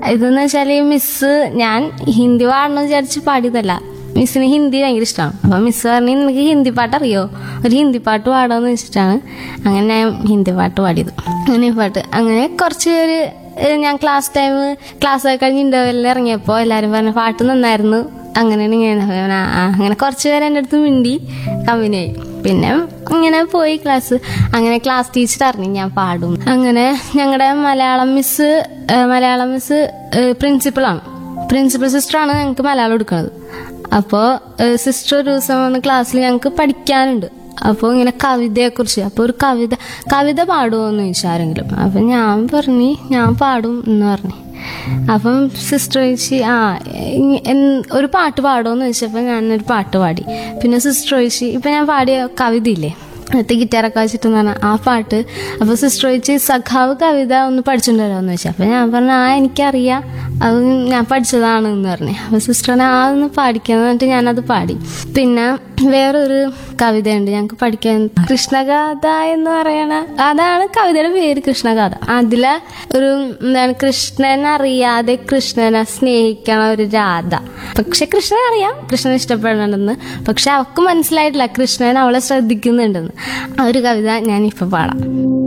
ഇതെന്ന് വെച്ചാൽ മിസ് ഞാൻ ഹിന്ദി പാടണമെന്ന് വിചാരിച്ച് പാടിയതല്ല മിസ്സിന് ഹിന്ദി ഭയങ്കര ഇഷ്ടമാണ് അപ്പൊ മിസ് പറഞ്ഞു നിനക്ക് ഹിന്ദി പാട്ട് അറിയോ ഒരു ഹിന്ദി പാട്ട് പാടാന്ന് വെച്ചിട്ടാണ് അങ്ങനെ ഞാൻ ഹിന്ദി പാട്ട് പാടിയത് അങ്ങനെ ഈ പാട്ട് അങ്ങനെ കുറച്ച് പേര് ഏഹ് ഞാൻ ക്ലാസ് ടൈം ക്ലാസ് ഒക്കെ കഴിഞ്ഞ് ഇന്റർവെല്ലിൽ ഇറങ്ങിയപ്പോൾ എല്ലാവരും പറഞ്ഞ പാട്ട് നന്നായിരുന്നു അങ്ങനെയാണ് ഇങ്ങനെ ഞാൻ ആ, ആ. അങ്ങനെ കുറച്ച് പേര് എൻ്റെ അടുത്ത് മിണ്ടി കമ്പനിയായി പിന്നെ ഇങ്ങനെ പോയി ക്ലാസ് അങ്ങനെ ക്ലാസ് ടീച്ചർ അറിഞ്ഞു ഞാൻ പാടും അങ്ങനെ ഞങ്ങളുടെ മലയാളം മിസ് ഏഹ് മലയാളം മിസ് പ്രിൻസിപ്പളാണ് പ്രിൻസിപ്പൽ സിസ്റ്ററാണ് ഞങ്ങൾക്ക് മലയാളം എടുക്കുന്നത് അപ്പോൾ സിസ്റ്റർ ഒരു ദിവസം വന്ന് ക്ലാസ്സിൽ ഞങ്ങൾക്ക് പഠിക്കാനുണ്ട് അപ്പോൾ ഇങ്ങനെ കവിതയെക്കുറിച്ച് അപ്പോൾ ഒരു കവിത കവിത പാടുമോ എന്ന് ചോദിച്ചു ആരെങ്കിലും അപ്പം ഞാൻ പറഞ്ഞു ഞാൻ പാടും എന്ന് പറഞ്ഞു അപ്പം സിസ്റ്റർ ചോദിച്ചു ആ ഇ- എൻ- ഒരു പാട്ട് പാടുമോ എന്ന് ചോദിച്ചപ്പോൾ ഞാനൊരു പാട്ട് പാടി പിന്നെ സിസ്റ്റർ ചോദിച്ചു ഇപ്പം ഞാൻ പാടിയ കവിതയില്ലേ എന്നിട്ട് ഗിറ്റാറൊക്കെ വെച്ചിട്ടെന്ന് പറഞ്ഞാൽ ആ പാട്ട് അപ്പോൾ സിസ്റ്റർ ചോദിച്ച് സഖാവ് കവിത ഒന്ന് പഠിച്ചിട്ടുണ്ടല്ലോ എന്ന് ചോദിച്ചു അപ്പോൾ ഞാൻ പറഞ്ഞു ആ എനിക്കറിയാം അത് ഞാൻ പഠിച്ചതാണ് എന്ന് പറഞ്ഞു അപ്പോൾ സിസ്റ്റർ പറഞ്ഞു ആ ഒന്ന് പാടിക്കാന്ന് പറഞ്ഞിട്ട് ഞാനത് പാടി പിന്നെ വേറൊരു കവിതയുണ്ട് ഞങ്ങൾക്ക് പഠിക്കാൻ കൃഷ്ണഗാഥ എന്ന് പറയണ അതാണ് കവിതയുടെ പേര് കൃഷ്ണഗാഥ അതിലെ ഒരു എന്താണ് കൃഷ്ണൻ അറിയാതെ കൃഷ്ണനെ സ്നേഹിക്കണ ഒരു രാധ പക്ഷെ കൃഷ്ണൻ അറിയാം കൃഷ്ണൻ ഇഷ്ടപ്പെടണമെന്ന് പക്ഷെ അവൾക്ക് മനസ്സിലായിട്ടില്ല കൃഷ്ണൻ അവളെ ശ്രദ്ധിക്കുന്നുണ്ടെന്ന് ആ ഒരു കവിത ഞാൻ ഇപ്പൊ പാടാം